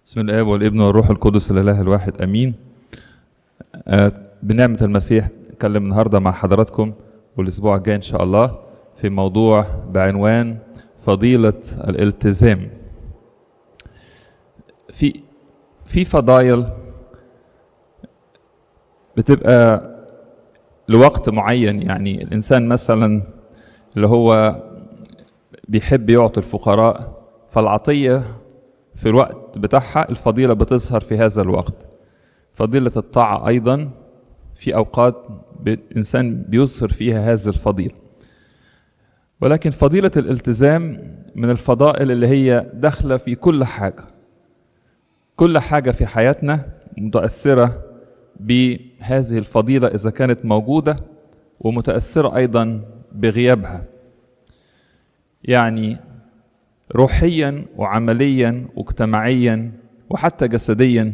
بسم الاب والابن والروح القدس الاله الواحد امين آه، بنعمه المسيح نتكلم النهارده مع حضراتكم والاسبوع الجاي ان شاء الله في موضوع بعنوان فضيله الالتزام في في فضايل بتبقى لوقت معين يعني الانسان مثلا اللي هو بيحب يعطي الفقراء فالعطيه في الوقت بتاعها الفضيلة بتظهر في هذا الوقت فضيلة الطاعة أيضا في أوقات الإنسان بيظهر فيها هذه الفضيلة ولكن فضيلة الالتزام من الفضائل اللي هي داخلة في كل حاجة كل حاجة في حياتنا متأثرة بهذه الفضيلة إذا كانت موجودة ومتأثرة أيضا بغيابها يعني روحيا وعمليا واجتماعيا وحتى جسديا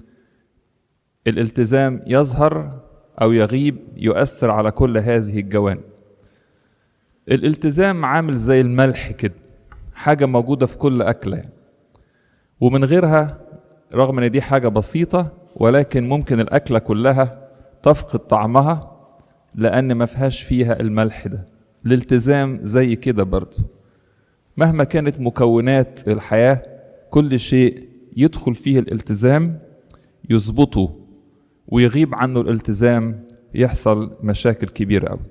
الالتزام يظهر او يغيب يؤثر على كل هذه الجوانب الالتزام عامل زي الملح كده حاجه موجوده في كل اكله يعني. ومن غيرها رغم ان دي حاجه بسيطه ولكن ممكن الاكله كلها تفقد طعمها لان ما فيهاش فيها الملح ده الالتزام زي كده برضه مهما كانت مكونات الحياة كل شيء يدخل فيه الالتزام يظبطه ويغيب عنه الالتزام يحصل مشاكل كبيرة أوي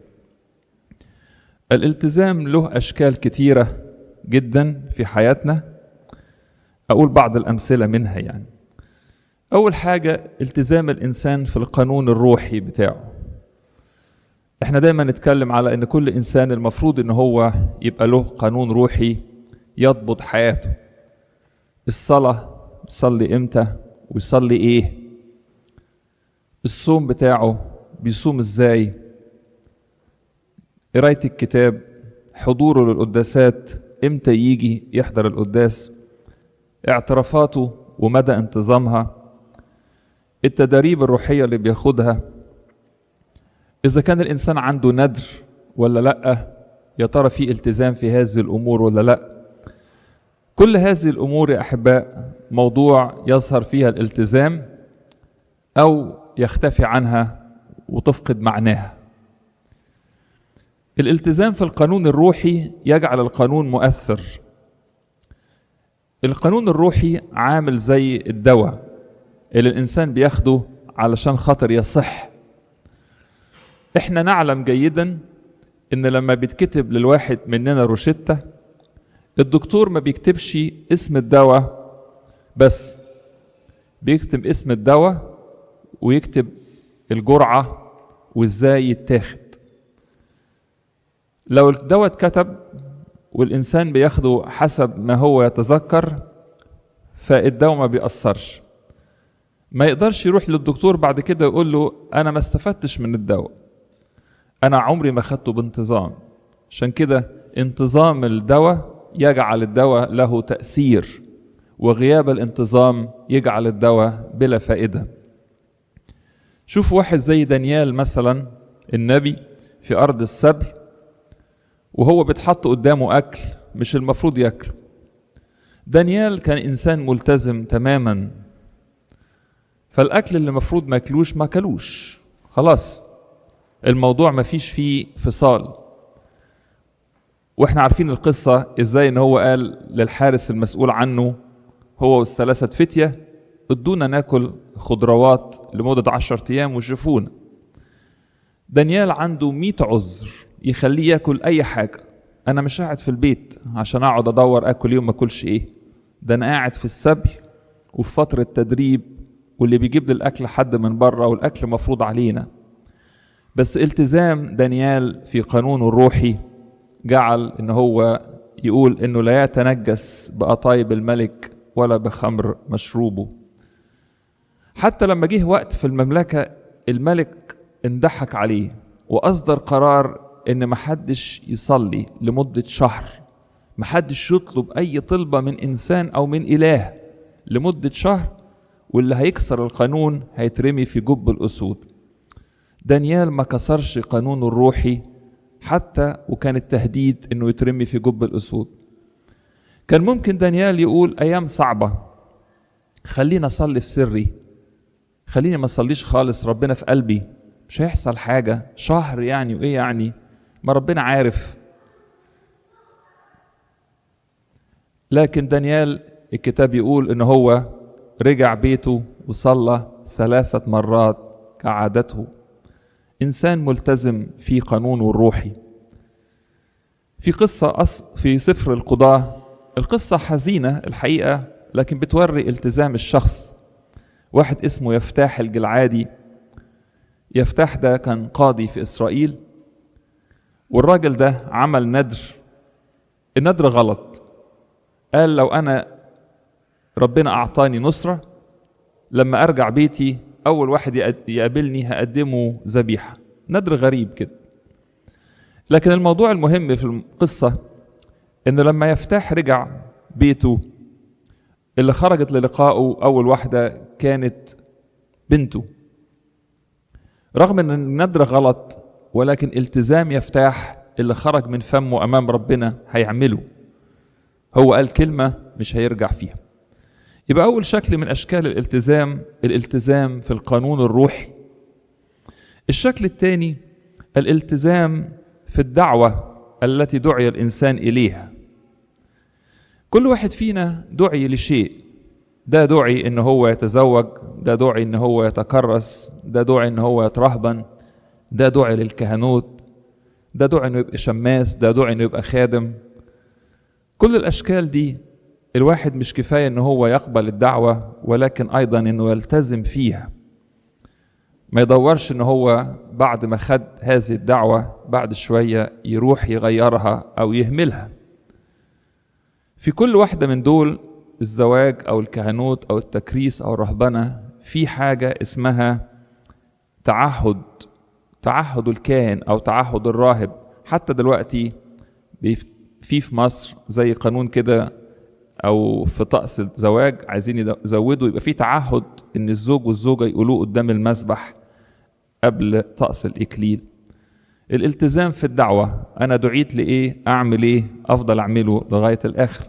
الالتزام له أشكال كتيرة جدا في حياتنا أقول بعض الأمثلة منها يعني أول حاجة التزام الإنسان في القانون الروحي بتاعه احنا دايما نتكلم على ان كل انسان المفروض ان هو يبقى له قانون روحي يضبط حياته الصلاة يصلي امتى ويصلي ايه الصوم بتاعه بيصوم ازاي قراية الكتاب حضوره للقداسات امتى يجي يحضر القداس اعترافاته ومدى انتظامها التدريب الروحية اللي بياخدها إذا كان الإنسان عنده ندر ولا لأ يا ترى في التزام في هذه الأمور ولا لأ كل هذه الأمور يا أحباء موضوع يظهر فيها الالتزام أو يختفي عنها وتفقد معناها الالتزام في القانون الروحي يجعل القانون مؤثر القانون الروحي عامل زي الدواء اللي الإنسان بياخده علشان خاطر يصح احنا نعلم جيدا ان لما بيتكتب للواحد مننا روشتة الدكتور ما بيكتبش اسم الدواء بس بيكتب اسم الدواء ويكتب الجرعة وازاي يتاخد لو الدواء اتكتب والإنسان بياخده حسب ما هو يتذكر فالدواء ما بيأثرش ما يقدرش يروح للدكتور بعد كده يقول له أنا ما استفدتش من الدواء أنا عمري ما خدته بانتظام عشان كده انتظام الدواء يجعل الدواء له تأثير وغياب الانتظام يجعل الدواء بلا فائدة شوف واحد زي دانيال مثلا النبي في أرض السبي وهو بيتحط قدامه أكل مش المفروض ياكله دانيال كان إنسان ملتزم تماما فالأكل اللي المفروض ما كلوش ما كلوش خلاص الموضوع ما فيش فيه فصال واحنا عارفين القصة ازاي ان هو قال للحارس المسؤول عنه هو والثلاثة فتية ادونا ناكل خضروات لمدة عشرة ايام وشوفونا دانيال عنده مئة عذر يخليه ياكل اي حاجة انا مش قاعد في البيت عشان اقعد ادور اكل يوم ما اكلش ايه ده انا قاعد في السبي وفي فترة تدريب واللي بيجيب لي الاكل حد من بره والاكل مفروض علينا بس التزام دانيال في قانونه الروحي جعل ان هو يقول انه لا يتنجس بقطايب الملك ولا بخمر مشروبه حتى لما جه وقت في المملكة الملك اندحك عليه وأصدر قرار إن محدش يصلي لمدة شهر محدش يطلب أي طلبة من إنسان أو من إله لمدة شهر واللي هيكسر القانون هيترمي في جب الأسود دانيال ما كسرش قانونه الروحي حتى وكان التهديد انه يترمي في جب الاسود كان ممكن دانيال يقول ايام صعبه خليني اصلي في سري خليني ما اصليش خالص ربنا في قلبي مش هيحصل حاجة شهر يعني وايه يعني ما ربنا عارف لكن دانيال الكتاب يقول ان هو رجع بيته وصلى ثلاثة مرات كعادته إنسان ملتزم في قانونه الروحي في قصة أص... في سفر القضاة القصة حزينة الحقيقة لكن بتوري التزام الشخص واحد اسمه يفتاح الجلعادي يفتاح ده كان قاضي في إسرائيل والراجل ده عمل ندر الندر غلط قال لو أنا ربنا أعطاني نصرة لما أرجع بيتي أول واحد يقابلني هقدمه ذبيحة ندر غريب كده لكن الموضوع المهم في القصة إن لما يفتح رجع بيته اللي خرجت للقائه أول واحدة كانت بنته رغم إن الندر غلط ولكن التزام يفتاح اللي خرج من فمه أمام ربنا هيعمله هو قال كلمة مش هيرجع فيها يبقى أول شكل من أشكال الالتزام الالتزام في القانون الروحي الشكل الثاني الالتزام في الدعوة التي دعي الإنسان إليها كل واحد فينا دعي لشيء ده دعي ان هو يتزوج ده دعي ان هو يتكرس ده دعي ان هو يترهبن ده دعي للكهنوت ده دعي انه يبقى شماس ده دعي انه يبقى خادم كل الاشكال دي الواحد مش كفايه ان هو يقبل الدعوه ولكن ايضا انه يلتزم فيها ما يدورش ان هو بعد ما خد هذه الدعوه بعد شويه يروح يغيرها او يهملها في كل واحده من دول الزواج او الكهنوت او التكريس او الرهبنه في حاجه اسمها تعهد تعهد الكاهن او تعهد الراهب حتى دلوقتي في في مصر زي قانون كده او في طقس الزواج عايزين يزودوا يبقى في تعهد ان الزوج والزوجه يقولوه قدام المسبح قبل طقس الاكليل الالتزام في الدعوه انا دعيت لايه اعمل ايه افضل اعمله لغايه الاخر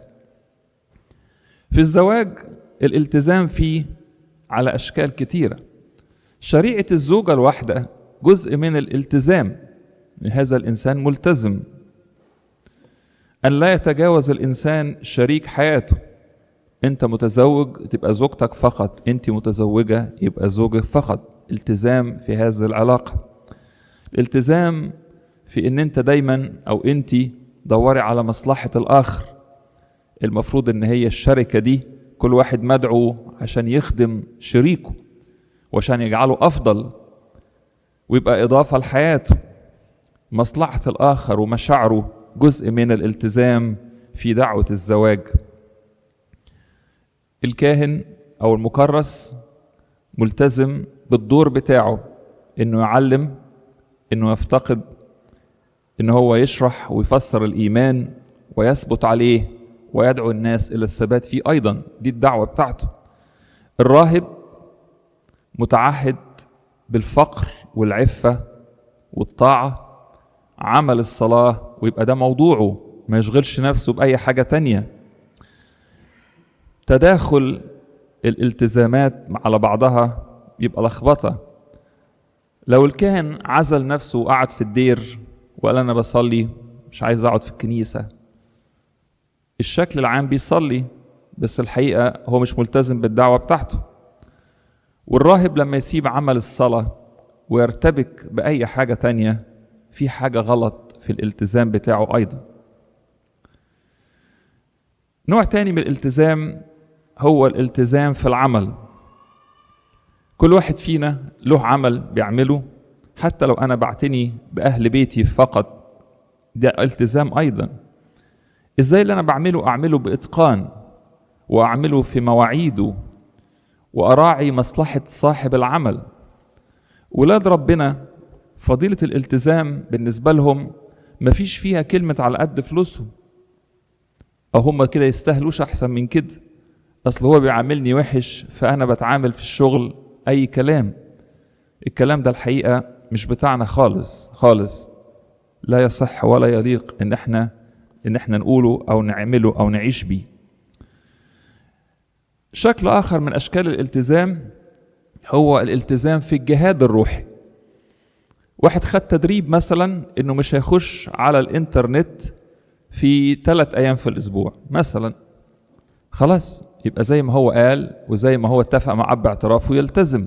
في الزواج الالتزام فيه على اشكال كتيره شريعه الزوجه الواحده جزء من الالتزام هذا الانسان ملتزم ان لا يتجاوز الانسان شريك حياته انت متزوج تبقى زوجتك فقط انت متزوجه يبقى زوجك فقط التزام في هذه العلاقه الالتزام في ان انت دايما او انت دوري على مصلحه الاخر المفروض ان هي الشركه دي كل واحد مدعو عشان يخدم شريكه وعشان يجعله افضل ويبقى اضافه لحياته مصلحه الاخر ومشاعره جزء من الالتزام في دعوه الزواج الكاهن او المكرس ملتزم بالدور بتاعه انه يعلم انه يفتقد ان هو يشرح ويفسر الايمان ويثبت عليه ويدعو الناس الى الثبات فيه ايضا دي الدعوه بتاعته الراهب متعهد بالفقر والعفه والطاعه عمل الصلاه ويبقى ده موضوعه ما يشغلش نفسه باي حاجه تانية تداخل الالتزامات على بعضها يبقى لخبطه لو الكاهن عزل نفسه وقعد في الدير وقال انا بصلي مش عايز اقعد في الكنيسه الشكل العام بيصلي بس الحقيقه هو مش ملتزم بالدعوه بتاعته والراهب لما يسيب عمل الصلاه ويرتبك باي حاجه تانية في حاجه غلط في الالتزام بتاعه ايضا نوع تاني من الالتزام هو الالتزام في العمل كل واحد فينا له عمل بيعمله حتى لو انا بعتني باهل بيتي فقط ده التزام ايضا ازاي اللي انا بعمله اعمله باتقان واعمله في مواعيده واراعي مصلحه صاحب العمل ولاد ربنا فضيله الالتزام بالنسبه لهم مفيش فيها كلمه على قد فلوسهم او هم كده يستاهلوش احسن من كده اصل هو بيعاملني وحش فانا بتعامل في الشغل اي كلام الكلام ده الحقيقه مش بتاعنا خالص خالص لا يصح ولا يليق ان احنا ان احنا نقوله او نعمله او نعيش بيه شكل آخر من أشكال الالتزام هو الالتزام في الجهاد الروحي واحد خد تدريب مثلا انه مش هيخش على الانترنت في ثلاث ايام في الاسبوع مثلا خلاص يبقى زي ما هو قال وزي ما هو اتفق مع اب اعترافه يلتزم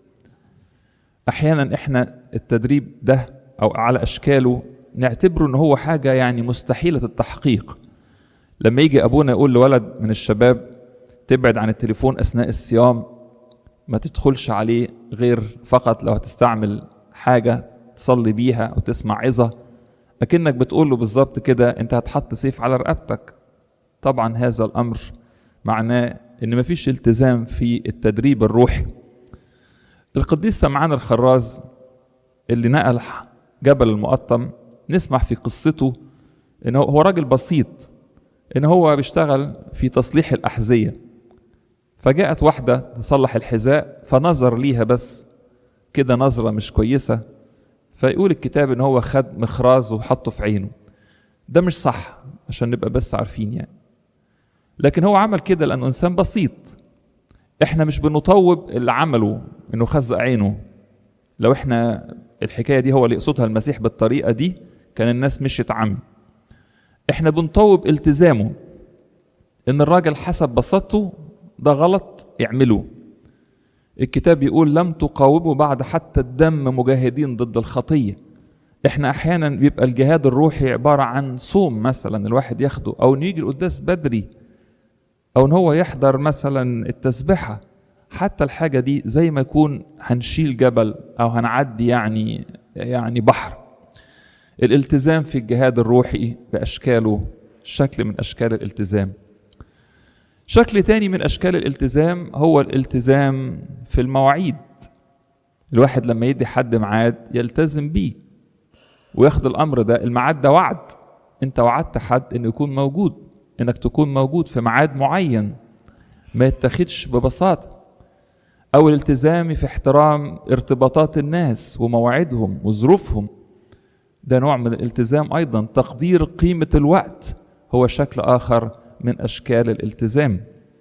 احيانا احنا التدريب ده او على اشكاله نعتبره ان هو حاجه يعني مستحيله التحقيق لما يجي ابونا يقول لولد من الشباب تبعد عن التليفون اثناء الصيام ما تدخلش عليه غير فقط لو هتستعمل حاجه تصلي بيها او تسمع عظه اكنك بتقول له بالظبط كده انت هتحط سيف على رقبتك طبعا هذا الامر معناه ان مفيش التزام في التدريب الروحي القديس سمعان الخراز اللي نقل جبل المقطم نسمع في قصته ان هو راجل بسيط ان هو بيشتغل في تصليح الاحذيه فجاءت واحده تصلح الحذاء فنظر ليها بس كده نظره مش كويسه فيقول الكتاب ان هو خد مخراز وحطه في عينه ده مش صح عشان نبقى بس عارفين يعني لكن هو عمل كده لانه انسان بسيط احنا مش بنطوب اللي عمله انه خزق عينه لو احنا الحكايه دي هو اللي يقصدها المسيح بالطريقه دي كان الناس مشيت عمي احنا بنطوب التزامه ان الراجل حسب بساطته ده غلط اعمله الكتاب يقول لم تقاوموا بعد حتى الدم مجاهدين ضد الخطيه احنا احيانا بيبقى الجهاد الروحي عباره عن صوم مثلا الواحد ياخده او انه يجي القداس بدري او ان هو يحضر مثلا التسبحه حتى الحاجه دي زي ما يكون هنشيل جبل او هنعدي يعني يعني بحر الالتزام في الجهاد الروحي باشكاله شكل من اشكال الالتزام شكل تاني من اشكال الالتزام هو الالتزام في المواعيد الواحد لما يدي حد ميعاد يلتزم بيه وياخد الامر ده الميعاد ده وعد انت وعدت حد انه يكون موجود انك تكون موجود في ميعاد معين ما يتخدش ببساطه او الالتزام في احترام ارتباطات الناس ومواعيدهم وظروفهم ده نوع من الالتزام ايضا تقدير قيمه الوقت هو شكل اخر من اشكال الالتزام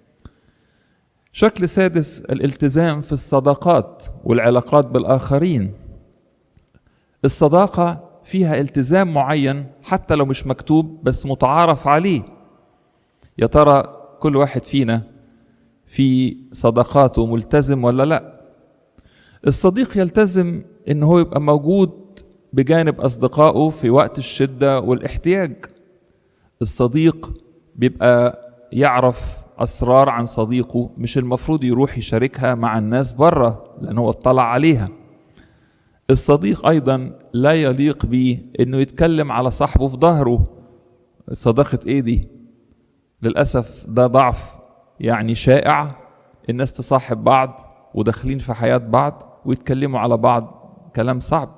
شكل سادس الالتزام في الصداقات والعلاقات بالاخرين الصداقه فيها التزام معين حتى لو مش مكتوب بس متعارف عليه يا ترى كل واحد فينا في صداقاته ملتزم ولا لا الصديق يلتزم ان هو يبقى موجود بجانب اصدقائه في وقت الشده والاحتياج الصديق بيبقى يعرف اسرار عن صديقه مش المفروض يروح يشاركها مع الناس بره لان هو اطلع عليها الصديق ايضا لا يليق بيه انه يتكلم على صاحبه في ظهره صداقه ايه دي للاسف ده ضعف يعني شائع الناس تصاحب بعض وداخلين في حياه بعض ويتكلموا على بعض كلام صعب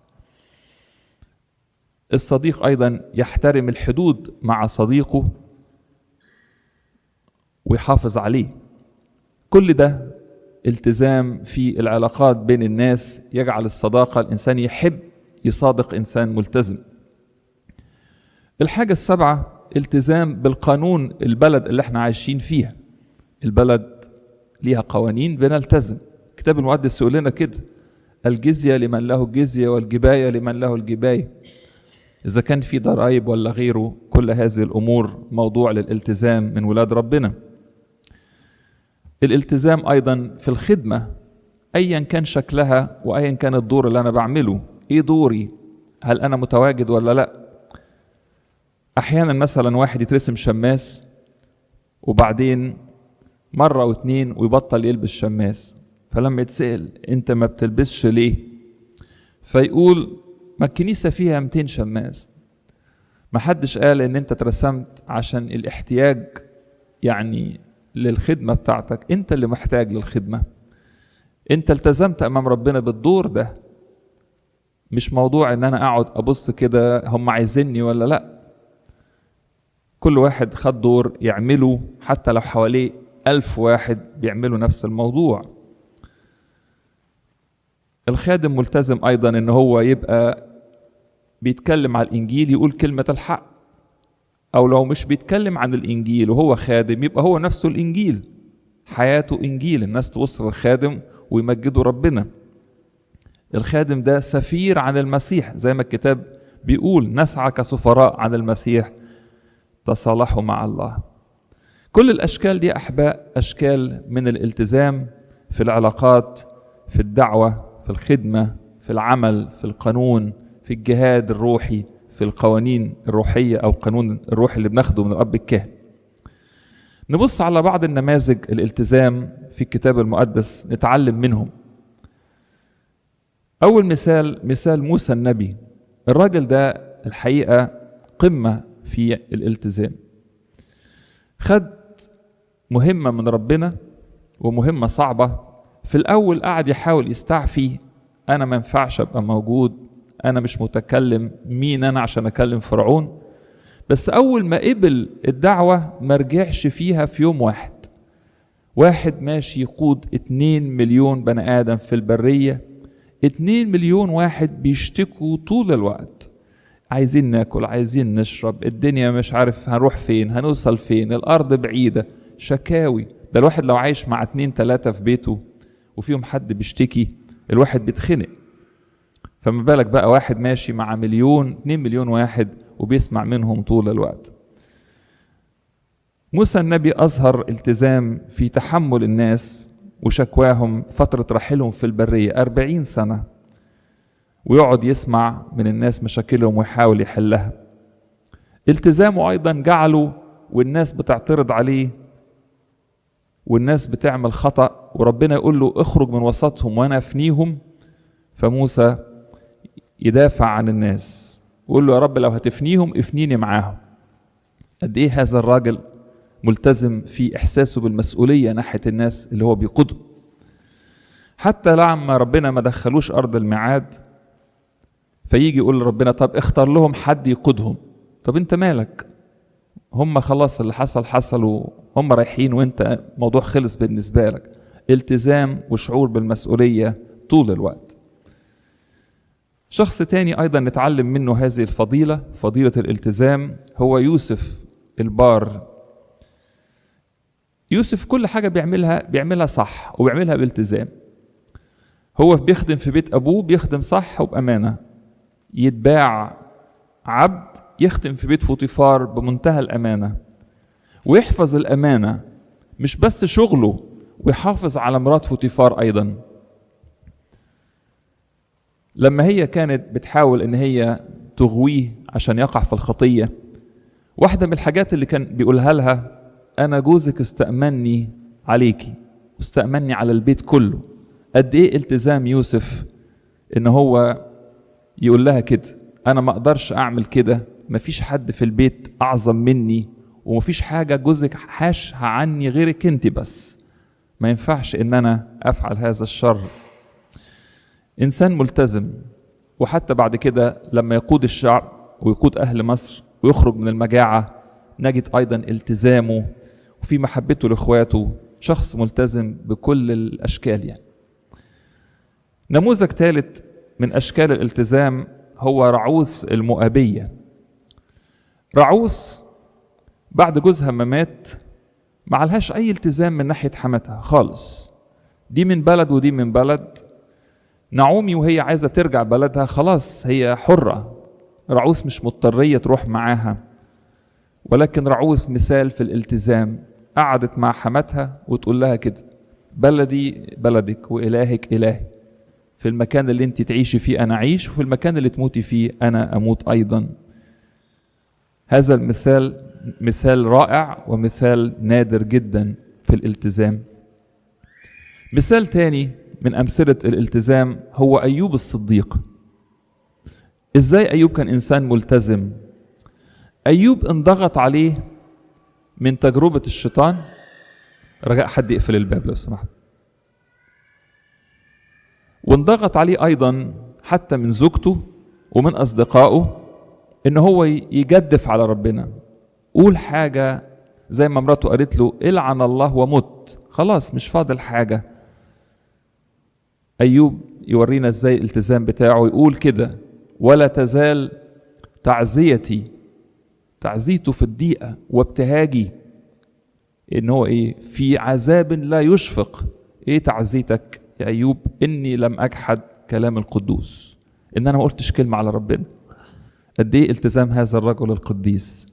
الصديق ايضا يحترم الحدود مع صديقه ويحافظ عليه كل ده التزام في العلاقات بين الناس يجعل الصداقه الانسان يحب يصادق انسان ملتزم الحاجه السابعه التزام بالقانون البلد اللي احنا عايشين فيها البلد ليها قوانين بنلتزم الكتاب المقدس يقول لنا كده الجزية لمن له الجزية والجباية لمن له الجباية إذا كان في ضرائب ولا غيره كل هذه الأمور موضوع للالتزام من ولاد ربنا الالتزام أيضا في الخدمة أيا كان شكلها وأيا كان الدور اللي أنا بعمله إيه دوري هل أنا متواجد ولا لأ أحيانا مثلا واحد يترسم شماس وبعدين مرة واتنين ويبطل يلبس شماس فلما يتسأل انت ما بتلبسش ليه فيقول ما الكنيسة فيها 200 شماس ما حدش قال ان انت اترسمت عشان الاحتياج يعني للخدمة بتاعتك انت اللي محتاج للخدمة انت التزمت امام ربنا بالدور ده مش موضوع ان انا اقعد ابص كده هم عايزيني ولا لا كل واحد خد دور يعمله حتى لو حواليه ألف واحد بيعملوا نفس الموضوع الخادم ملتزم أيضا إن هو يبقى بيتكلم على الإنجيل يقول كلمة الحق أو لو مش بيتكلم عن الإنجيل وهو خادم يبقى هو نفسه الإنجيل حياته انجيل الناس تبص للخادم ويمجدوا ربنا الخادم ده سفير عن المسيح زي ما الكتاب بيقول نسعى كسفراء عن المسيح تصالحوا مع الله كل الاشكال دي احباء اشكال من الالتزام في العلاقات في الدعوه في الخدمه في العمل في القانون في الجهاد الروحي في القوانين الروحيه او القانون الروحي اللي بناخده من الاب الكاهن نبص على بعض النماذج الالتزام في الكتاب المقدس نتعلم منهم اول مثال مثال موسى النبي الراجل ده الحقيقه قمه في الالتزام خد مهمه من ربنا ومهمه صعبه في الاول قعد يحاول يستعفي انا ما ينفعش ابقى موجود انا مش متكلم مين انا عشان اكلم فرعون بس اول ما قبل الدعوه ما رجعش فيها في يوم واحد واحد ماشي يقود اتنين مليون بني ادم في البريه اتنين مليون واحد بيشتكوا طول الوقت عايزين ناكل عايزين نشرب الدنيا مش عارف هنروح فين هنوصل فين الارض بعيده شكاوي ده الواحد لو عايش مع اتنين تلاتة في بيته وفيهم حد بيشتكي الواحد بيتخنق فما بالك بقى واحد ماشي مع مليون اتنين مليون واحد وبيسمع منهم طول الوقت موسى النبي أظهر التزام في تحمل الناس وشكواهم فترة رحلهم في البرية أربعين سنة ويقعد يسمع من الناس مشاكلهم ويحاول يحلها التزامه أيضا جعله والناس بتعترض عليه والناس بتعمل خطأ وربنا يقول له اخرج من وسطهم وانا افنيهم فموسى يدافع عن الناس ويقول له يا رب لو هتفنيهم افنيني معاهم قد ايه هذا الراجل ملتزم في احساسه بالمسؤوليه ناحيه الناس اللي هو بيقودهم حتى لما ربنا ما دخلوش ارض الميعاد فيجي يقول لربنا طب اختار لهم حد يقودهم طب انت مالك هم خلاص اللي حصل حصل وهم رايحين وانت موضوع خلص بالنسبه لك التزام وشعور بالمسؤوليه طول الوقت شخص تاني ايضا نتعلم منه هذه الفضيله فضيله الالتزام هو يوسف البار يوسف كل حاجه بيعملها بيعملها صح وبيعملها بالتزام هو بيخدم في بيت ابوه بيخدم صح وبامانه يتباع عبد يخدم في بيت فوطيفار بمنتهى الامانه ويحفظ الامانه مش بس شغله ويحافظ على مرات فوطيفار ايضا لما هي كانت بتحاول ان هي تغويه عشان يقع في الخطيه واحده من الحاجات اللي كان بيقولها لها انا جوزك استأمني عليكي واستأمني على البيت كله قد ايه التزام يوسف ان هو يقول لها كده انا ما اقدرش اعمل كده مفيش حد في البيت اعظم مني ومفيش حاجه جوزك حاشها عني غيرك انت بس ما ينفعش ان انا افعل هذا الشر انسان ملتزم وحتى بعد كده لما يقود الشعب ويقود اهل مصر ويخرج من المجاعه نجد ايضا التزامه وفي محبته لاخواته شخص ملتزم بكل الاشكال يعني نموذج ثالث من اشكال الالتزام هو رعوس المؤابيه رعوس بعد جوزها ما مات ما عليهاش اي التزام من ناحيه حماتها خالص دي من بلد ودي من بلد نعومي وهي عايزه ترجع بلدها خلاص هي حره رعوس مش مضطريه تروح معاها ولكن رعوس مثال في الالتزام قعدت مع حماتها وتقول لها كده بلدي بلدك والهك الهي في المكان اللي انت تعيشي فيه انا اعيش وفي المكان اللي تموتي فيه انا اموت ايضا هذا المثال مثال رائع ومثال نادر جدا في الالتزام مثال تاني من امثله الالتزام هو ايوب الصديق ازاي ايوب كان انسان ملتزم ايوب انضغط عليه من تجربه الشيطان رجاء حد يقفل الباب لو سمحت وانضغط عليه ايضا حتى من زوجته ومن اصدقائه ان هو يجدف على ربنا قول حاجه زي ما مراته قالت له العن الله ومت خلاص مش فاضل حاجه ايوب يورينا ازاي الالتزام بتاعه يقول كده ولا تزال تعزيتي تعزيته في الضيقه وابتهاجي ان هو ايه في عذاب لا يشفق ايه تعزيتك يا ايوب اني لم اجحد كلام القدوس ان انا ما قلتش كلمه على ربنا قد ايه التزام هذا الرجل القديس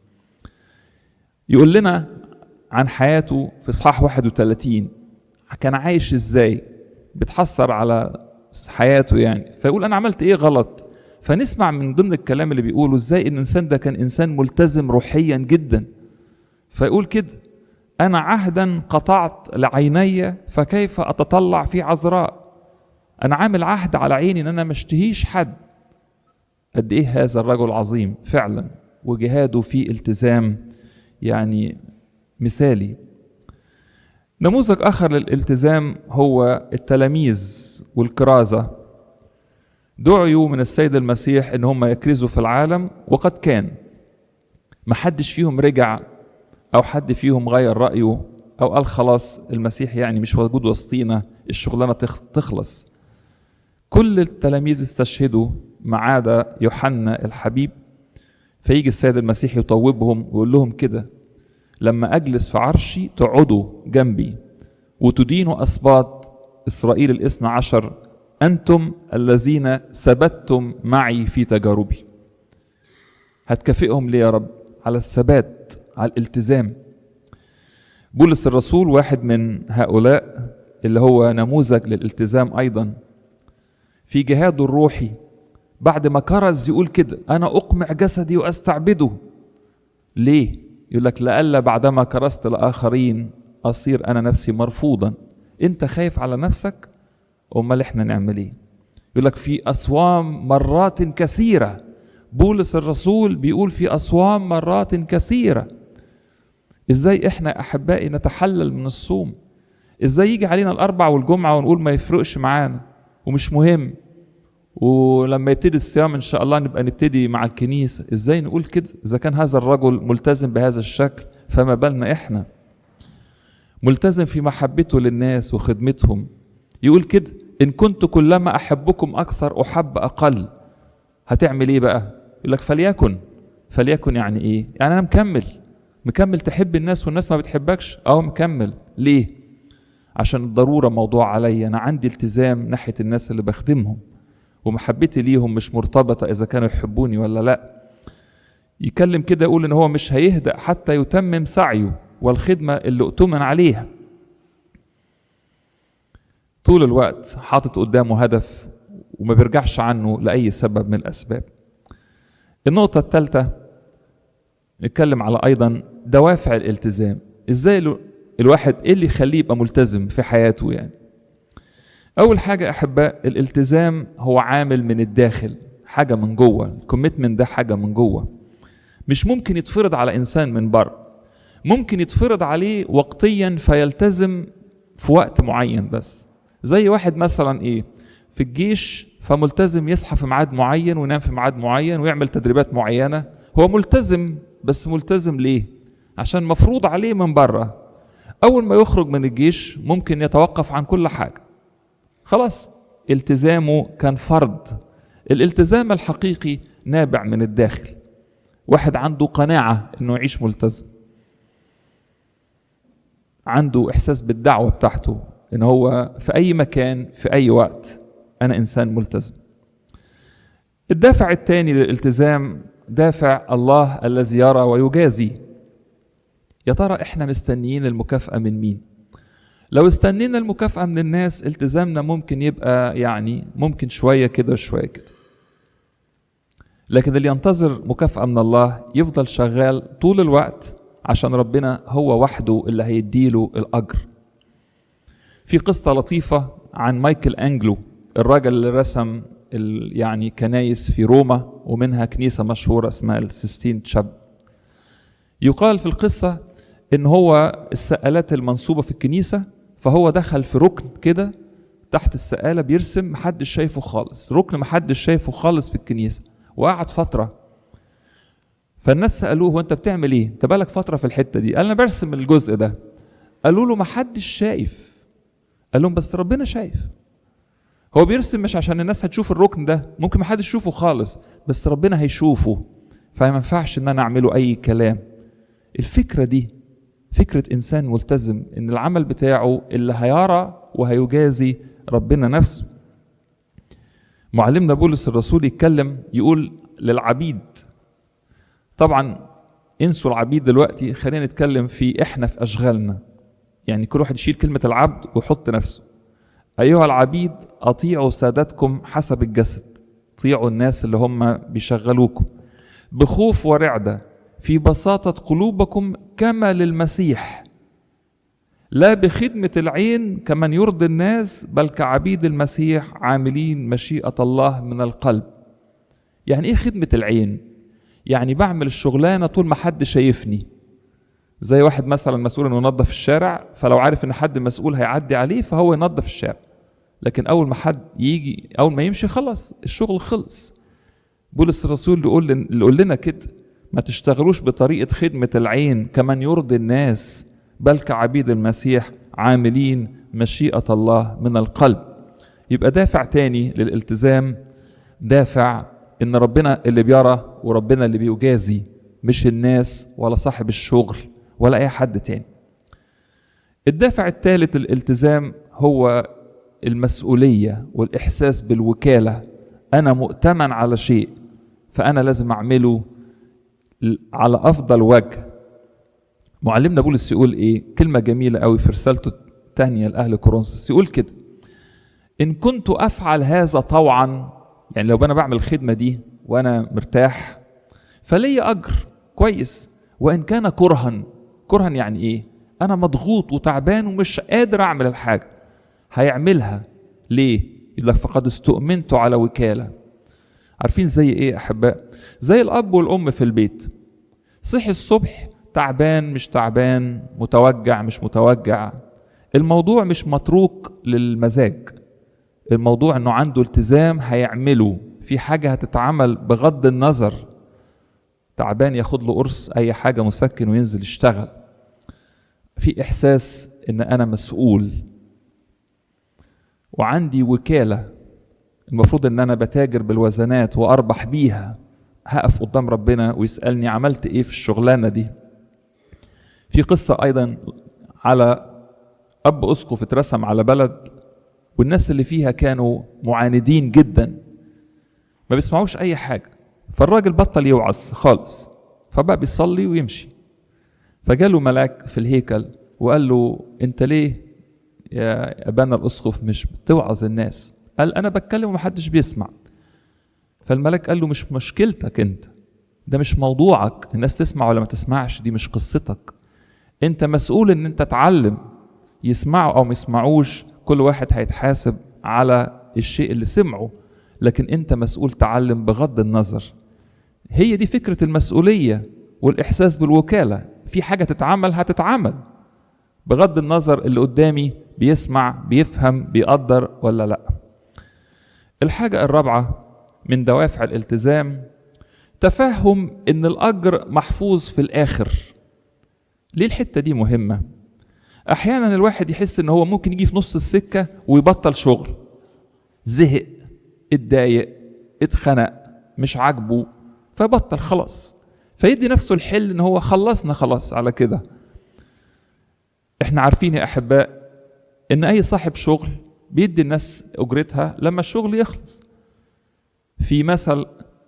يقول لنا عن حياته في اصحاح 31 كان عايش ازاي بتحسر على حياته يعني فيقول انا عملت ايه غلط فنسمع من ضمن الكلام اللي بيقوله ازاي ان الانسان ده كان انسان ملتزم روحيا جدا فيقول كده انا عهدا قطعت لعيني فكيف اتطلع في عذراء انا عامل عهد على عيني ان انا ما اشتهيش حد قد ايه هذا الرجل عظيم فعلا وجهاده في التزام يعني مثالي نموذج اخر للالتزام هو التلاميذ والكرازه دعيوا من السيد المسيح ان هم يكرزوا في العالم وقد كان محدش فيهم رجع او حد فيهم غير رايه او قال خلاص المسيح يعني مش موجود وسطينا الشغلانه تخلص كل التلاميذ استشهدوا ما عدا يوحنا الحبيب فيجي السيد المسيح يطوبهم ويقول لهم كده لما اجلس في عرشي تقعدوا جنبي وتدينوا اسباط اسرائيل الاثنى عشر انتم الذين ثبتتم معي في تجاربي هتكافئهم ليه يا رب على الثبات على الالتزام بولس الرسول واحد من هؤلاء اللي هو نموذج للالتزام ايضا في جهاده الروحي بعد ما كرز يقول كده انا اقمع جسدي واستعبده ليه يقول لك لئلا بعدما كرست الاخرين اصير انا نفسي مرفوضا انت خايف على نفسك امال احنا نعمل ايه يقول لك في اصوام مرات كثيره بولس الرسول بيقول في اصوام مرات كثيره ازاي احنا احبائي نتحلل من الصوم ازاي يجي علينا الاربع والجمعه ونقول ما يفرقش معانا ومش مهم ولما يبتدي الصيام ان شاء الله نبقى نبتدي مع الكنيسه ازاي نقول كده اذا كان هذا الرجل ملتزم بهذا الشكل فما بالنا احنا ملتزم في محبته للناس وخدمتهم يقول كده ان كنت كلما احبكم اكثر احب اقل هتعمل ايه بقى يقول لك فليكن فليكن يعني ايه يعني انا مكمل مكمل تحب الناس والناس ما بتحبكش اه مكمل ليه عشان الضروره موضوع عليا انا عندي التزام ناحيه الناس اللي بخدمهم ومحبتي ليهم مش مرتبطه اذا كانوا يحبوني ولا لا يكلم كده يقول ان هو مش هيهدأ حتى يتمم سعيه والخدمه اللي اؤتمن عليها طول الوقت حاطط قدامه هدف وما بيرجعش عنه لأي سبب من الأسباب النقطة الثالثة نتكلم على أيضا دوافع الالتزام إزاي الواحد إيه اللي يخليه يبقى ملتزم في حياته يعني أول حاجة أحباء الالتزام هو عامل من الداخل حاجة من جوه الكوميتمنت ده حاجة من جوه مش ممكن يتفرض على إنسان من بره ممكن يتفرض عليه وقتيا فيلتزم في وقت معين بس زي واحد مثلا ايه في الجيش فملتزم يصحى في ميعاد معين وينام في ميعاد معين ويعمل تدريبات معينه هو ملتزم بس ملتزم ليه عشان مفروض عليه من بره اول ما يخرج من الجيش ممكن يتوقف عن كل حاجه خلاص التزامه كان فرض الالتزام الحقيقي نابع من الداخل واحد عنده قناعه انه يعيش ملتزم عنده احساس بالدعوه بتاعته ان هو في اي مكان في اي وقت انا انسان ملتزم الدافع الثاني للالتزام دافع الله الذي يرى ويجازي يا ترى احنا مستنيين المكافاه من مين لو استنينا المكافاه من الناس التزامنا ممكن يبقى يعني ممكن شويه كده وشويه كده لكن اللي ينتظر مكافاه من الله يفضل شغال طول الوقت عشان ربنا هو وحده اللي هيديله الاجر في قصة لطيفة عن مايكل أنجلو الراجل اللي رسم يعني كنايس في روما ومنها كنيسة مشهورة اسمها السيستين تشاب يقال في القصة إن هو السقالات المنصوبة في الكنيسة فهو دخل في ركن كده تحت السقالة بيرسم محدش شايفه خالص ركن محدش شايفه خالص في الكنيسة وقعد فترة فالناس سألوه هو أنت بتعمل إيه؟ أنت بقالك فترة في الحتة دي قال أنا برسم الجزء ده قالوا له محدش شايف قال لهم بس ربنا شايف هو بيرسم مش عشان الناس هتشوف الركن ده ممكن ما حدش يشوفه خالص بس ربنا هيشوفه فما ينفعش ان انا اعمله اي كلام الفكره دي فكرة إنسان ملتزم إن العمل بتاعه اللي هيرى وهيجازي ربنا نفسه معلمنا بولس الرسول يتكلم يقول للعبيد طبعا انسوا العبيد دلوقتي خلينا نتكلم في احنا في اشغالنا يعني كل واحد يشيل كلمة العبد ويحط نفسه أيها العبيد أطيعوا سادتكم حسب الجسد طيعوا الناس اللي هم بيشغلوكم بخوف ورعدة في بساطة قلوبكم كما للمسيح لا بخدمة العين كمن يرضي الناس بل كعبيد المسيح عاملين مشيئة الله من القلب يعني ايه خدمة العين يعني بعمل الشغلانة طول ما حد شايفني زي واحد مثلا مسؤول انه ينظف الشارع فلو عارف ان حد مسؤول هيعدي عليه فهو ينظف الشارع لكن اول ما حد يجي اول ما يمشي خلاص الشغل خلص بولس الرسول يقول اللي يقول لنا كده ما تشتغلوش بطريقة خدمة العين كمن يرضي الناس بل كعبيد المسيح عاملين مشيئة الله من القلب يبقى دافع تاني للالتزام دافع ان ربنا اللي بيرى وربنا اللي بيجازي مش الناس ولا صاحب الشغل ولا اي حد تاني الدافع الثالث للالتزام هو المسؤولية والإحساس بالوكالة أنا مؤتمن على شيء فأنا لازم أعمله على أفضل وجه معلمنا بولس يقول إيه كلمة جميلة قوي في رسالته الثانية لأهل كورنثوس يقول كده إن كنت أفعل هذا طوعا يعني لو أنا بعمل الخدمة دي وأنا مرتاح فلي أجر كويس وإن كان كرها كرها يعني إيه أنا مضغوط وتعبان ومش قادر أعمل الحاجة هيعملها ليه؟ يقول لك فقد استؤمنت على وكالة عارفين زي ايه احباء زي الاب والام في البيت صحي الصبح تعبان مش تعبان متوجع مش متوجع الموضوع مش متروك للمزاج الموضوع انه عنده التزام هيعمله في حاجة هتتعمل بغض النظر تعبان ياخد له قرص اي حاجة مسكن وينزل يشتغل في احساس ان انا مسؤول وعندي وكاله المفروض ان انا بتاجر بالوزنات واربح بيها هقف قدام ربنا ويسالني عملت ايه في الشغلانه دي في قصه ايضا على اب اسقف اترسم على بلد والناس اللي فيها كانوا معاندين جدا ما بيسمعوش اي حاجه فالراجل بطل يوعظ خالص فبقى بيصلي ويمشي فجاله ملاك في الهيكل وقال له انت ليه يا ابانا الاسقف مش بتوعظ الناس قال انا بتكلم ومحدش بيسمع فالملك قال له مش مشكلتك انت ده مش موضوعك الناس تسمع ولا ما تسمعش دي مش قصتك انت مسؤول ان انت تعلم يسمعوا او ما يسمعوش كل واحد هيتحاسب على الشيء اللي سمعه لكن انت مسؤول تعلم بغض النظر هي دي فكرة المسؤولية والإحساس بالوكالة في حاجة تتعمل هتتعمل بغض النظر اللي قدامي بيسمع بيفهم بيقدر ولا لا الحاجة الرابعة من دوافع الالتزام تفهم ان الاجر محفوظ في الاخر ليه الحتة دي مهمة احيانا الواحد يحس ان هو ممكن يجي في نص السكة ويبطل شغل زهق اتضايق اتخنق مش عاجبه فبطل خلاص فيدي نفسه الحل ان هو خلصنا خلاص على كده احنا عارفين يا احباء ان اي صاحب شغل بيدي الناس اجرتها لما الشغل يخلص في مثل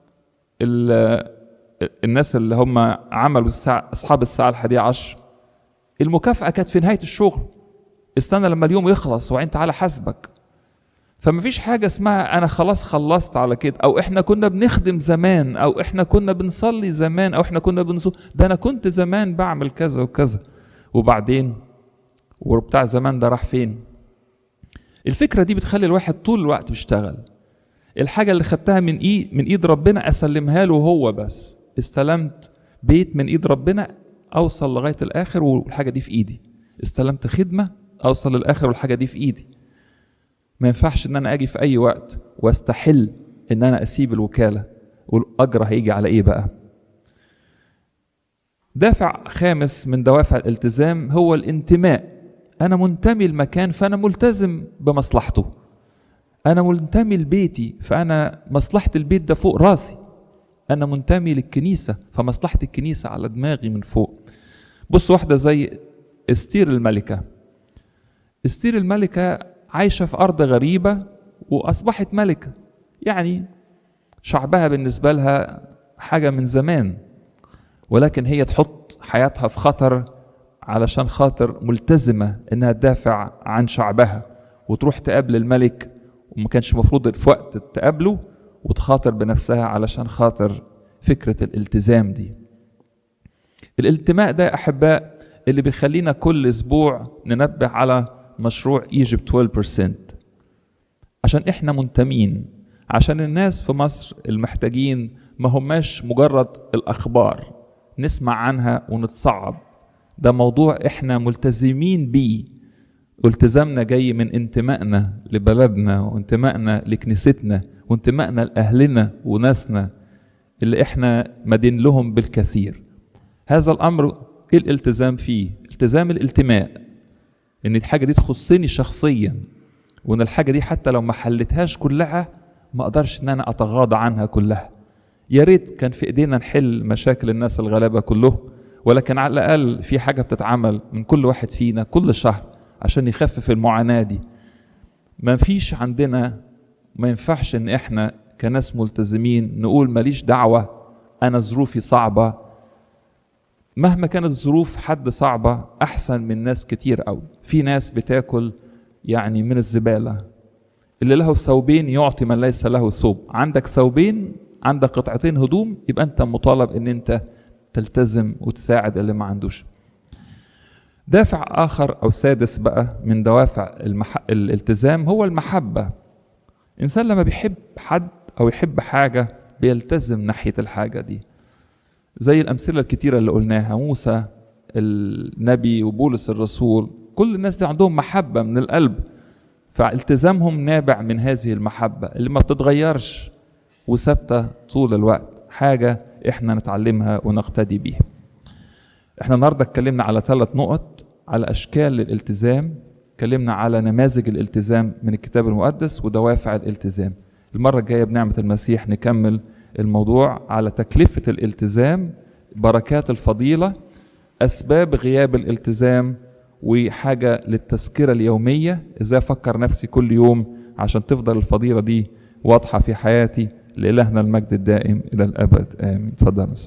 الناس اللي هم عملوا الساعة اصحاب الساعه الحادية عشر المكافاه كانت في نهايه الشغل استنى لما اليوم يخلص وبعدين تعالى حاسبك فما فيش حاجه اسمها انا خلاص خلصت على كده او احنا كنا بنخدم زمان او احنا كنا بنصلي زمان او احنا كنا بنصوم ده انا كنت زمان بعمل كذا وكذا وبعدين وبتاع زمان ده راح فين الفكرة دي بتخلي الواحد طول الوقت بيشتغل الحاجة اللي خدتها من ايد من ايد ربنا اسلمها له هو بس استلمت بيت من ايد ربنا اوصل لغاية الاخر والحاجة دي في ايدي استلمت خدمة اوصل للاخر والحاجة دي في ايدي ما ينفعش ان انا اجي في اي وقت واستحل ان انا اسيب الوكالة والاجر هيجي على ايه بقى دافع خامس من دوافع الالتزام هو الانتماء انا منتمي لمكان فانا ملتزم بمصلحته انا منتمي لبيتي فانا مصلحه البيت ده فوق راسي انا منتمي للكنيسه فمصلحه الكنيسه على دماغي من فوق بص واحده زي استير الملكة استير الملكة عايشة في أرض غريبة وأصبحت ملكة يعني شعبها بالنسبة لها حاجة من زمان ولكن هي تحط حياتها في خطر علشان خاطر ملتزمة إنها تدافع عن شعبها وتروح تقابل الملك وما كانش المفروض في وقت تقابله وتخاطر بنفسها علشان خاطر فكرة الالتزام دي الالتماء ده أحباء اللي بيخلينا كل أسبوع ننبه على مشروع ايجيبت 12% عشان احنا منتمين عشان الناس في مصر المحتاجين ما هماش مجرد الأخبار نسمع عنها ونتصعب ده موضوع احنا ملتزمين بيه والتزامنا جاي من انتمائنا لبلدنا وانتمائنا لكنيستنا وانتمائنا لأهلنا وناسنا اللي احنا مدين لهم بالكثير هذا الأمر ايه الالتزام فيه التزام الالتماء ان الحاجة دي تخصني شخصيا وان الحاجة دي حتى لو ما حلتهاش كلها ما اقدرش ان انا اتغاضى عنها كلها يا ريت كان في ايدينا نحل مشاكل الناس الغلابة كلهم ولكن على الاقل في حاجة بتتعمل من كل واحد فينا كل شهر عشان يخفف المعاناة دي ما فيش عندنا ما ينفعش ان احنا كناس ملتزمين نقول ماليش دعوة انا ظروفي صعبة مهما كانت ظروف حد صعبة احسن من ناس كتير قوي في ناس بتاكل يعني من الزبالة اللي له ثوبين يعطي من ليس له ثوب عندك ثوبين عندك قطعتين هدوم يبقى انت مطالب ان انت تلتزم وتساعد اللي ما عندوش دافع آخر أو سادس بقى من دوافع المح... الالتزام هو المحبة إنسان لما بيحب حد أو يحب حاجة بيلتزم ناحية الحاجة دي زي الأمثلة الكتيرة اللي قلناها موسى النبي وبولس الرسول كل الناس دي عندهم محبة من القلب فالتزامهم نابع من هذه المحبة اللي ما بتتغيرش وثابتة طول الوقت حاجة احنا نتعلمها ونقتدي بيها احنا النهارده اتكلمنا على ثلاث نقط على اشكال الالتزام اتكلمنا على نماذج الالتزام من الكتاب المقدس ودوافع الالتزام المره الجايه بنعمه المسيح نكمل الموضوع على تكلفه الالتزام بركات الفضيله اسباب غياب الالتزام وحاجه للتذكره اليوميه ازاي افكر نفسي كل يوم عشان تفضل الفضيله دي واضحه في حياتي لالهنا المجد الدائم الى الابد امين اتفضل